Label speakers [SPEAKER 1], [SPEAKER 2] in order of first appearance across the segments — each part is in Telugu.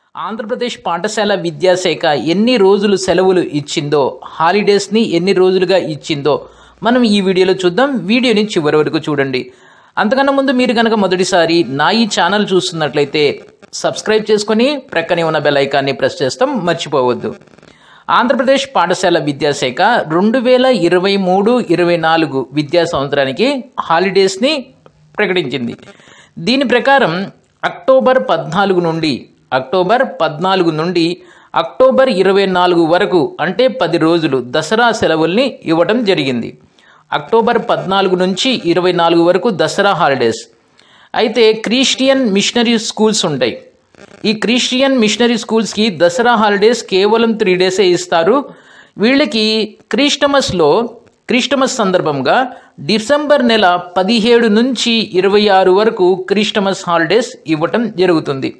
[SPEAKER 1] ఆంధ్రప్రదేశ్ పాఠశాల విద్యాశాఖ ఎన్ని రోజులు సెలవులు ఇచ్చిందో హాలిడేస్ని ఎన్ని రోజులుగా ఇచ్చిందో మనం ఈ వీడియోలో చూద్దాం వీడియోని చివరి వరకు చూడండి అంతకన్నా ముందు మీరు కనుక మొదటిసారి నా ఈ ఛానల్ చూస్తున్నట్లయితే సబ్స్క్రైబ్ చేసుకొని ప్రక్కనే ఉన్న బెల్ ఐకాన్ని ప్రెస్ చేస్తాం మర్చిపోవద్దు ఆంధ్రప్రదేశ్ పాఠశాల విద్యాశాఖ రెండు వేల ఇరవై మూడు ఇరవై నాలుగు విద్యా సంవత్సరానికి హాలిడేస్ని ప్రకటించింది దీని ప్రకారం అక్టోబర్ పద్నాలుగు నుండి అక్టోబర్ పద్నాలుగు నుండి అక్టోబర్ ఇరవై నాలుగు వరకు అంటే పది రోజులు దసరా సెలవుల్ని ఇవ్వడం జరిగింది అక్టోబర్ పద్నాలుగు నుంచి ఇరవై నాలుగు వరకు దసరా హాలిడేస్ అయితే క్రిస్టియన్ మిషనరీ స్కూల్స్ ఉంటాయి ఈ క్రిస్టియన్ మిషనరీ స్కూల్స్కి దసరా హాలిడేస్ కేవలం త్రీ డేసే ఇస్తారు వీళ్ళకి క్రిస్టమస్లో క్రిస్టమస్ సందర్భంగా డిసెంబర్ నెల పదిహేడు నుంచి ఇరవై ఆరు వరకు క్రిస్టమస్ హాలిడేస్ ఇవ్వటం జరుగుతుంది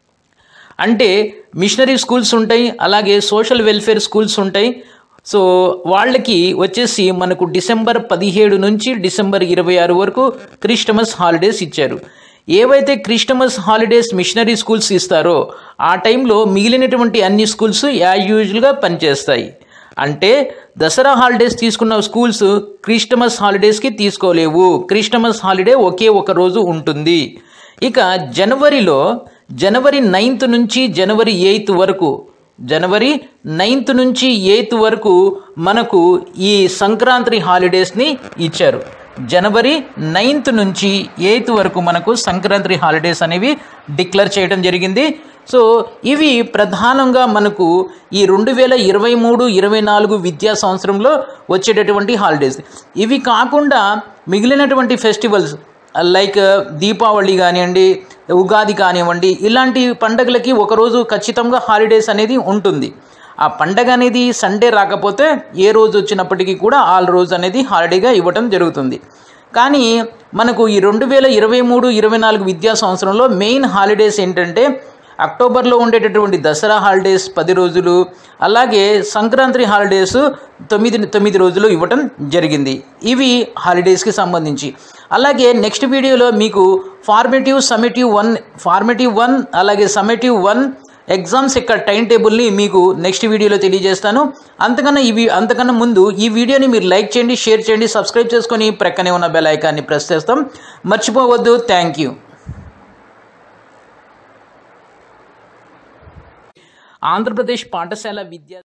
[SPEAKER 1] అంటే మిషనరీ స్కూల్స్ ఉంటాయి అలాగే సోషల్ వెల్ఫేర్ స్కూల్స్ ఉంటాయి సో వాళ్ళకి వచ్చేసి మనకు డిసెంబర్ పదిహేడు నుంచి డిసెంబర్ ఇరవై ఆరు వరకు క్రిస్టమస్ హాలిడేస్ ఇచ్చారు ఏవైతే క్రిస్టమస్ హాలిడేస్ మిషనరీ స్కూల్స్ ఇస్తారో ఆ టైంలో మిగిలినటువంటి అన్ని స్కూల్స్ యాజ్ యూజువల్గా పనిచేస్తాయి అంటే దసరా హాలిడేస్ తీసుకున్న స్కూల్స్ క్రిస్టమస్ హాలిడేస్కి తీసుకోలేవు క్రిస్టమస్ హాలిడే ఒకే ఒక రోజు ఉంటుంది ఇక జనవరిలో జనవరి నైన్త్ నుంచి జనవరి ఎయిత్ వరకు జనవరి నైన్త్ నుంచి ఎయిత్ వరకు మనకు ఈ సంక్రాంతి హాలిడేస్ని ఇచ్చారు జనవరి నైన్త్ నుంచి ఎయిత్ వరకు మనకు సంక్రాంతి హాలిడేస్ అనేవి డిక్లేర్ చేయడం జరిగింది సో ఇవి ప్రధానంగా మనకు ఈ రెండు వేల ఇరవై మూడు ఇరవై నాలుగు విద్యా సంవత్సరంలో వచ్చేటటువంటి హాలిడేస్ ఇవి కాకుండా మిగిలినటువంటి ఫెస్టివల్స్ లైక్ దీపావళి కానివ్వండి ఉగాది కానివ్వండి ఇలాంటి పండగలకి ఒకరోజు ఖచ్చితంగా హాలిడేస్ అనేది ఉంటుంది ఆ పండగ అనేది సండే రాకపోతే ఏ రోజు వచ్చినప్పటికీ కూడా ఆ రోజు అనేది హాలిడేగా ఇవ్వటం జరుగుతుంది కానీ మనకు ఈ రెండు వేల ఇరవై మూడు ఇరవై నాలుగు విద్యా సంవత్సరంలో మెయిన్ హాలిడేస్ ఏంటంటే అక్టోబర్లో ఉండేటటువంటి దసరా హాలిడేస్ పది రోజులు అలాగే సంక్రాంతి హాలిడేస్ తొమ్మిది తొమ్మిది రోజులు ఇవ్వటం జరిగింది ఇవి హాలిడేస్కి సంబంధించి అలాగే నెక్స్ట్ వీడియోలో మీకు formative summative one formative one అలాగే సమ్మేటివ్ వన్ ఎగ్జామ్స్ యొక్క టైం టేబుల్ని మీకు నెక్స్ట్ వీడియోలో తెలియజేస్తాను అంతకన్నా ఇవి అంతకన్నా ముందు ఈ వీడియోని మీరు లైక్ చేయండి షేర్ చేయండి సబ్స్క్రైబ్ చేసుకొని ప్రక్కనే ఉన్న బెల్ ఐకాన్ని ప్రెస్ చేస్తాం మర్చిపోవద్దు థ్యాంక్ యూ ఆంధ్రప్రదేశ్ పాఠశాల విద్యా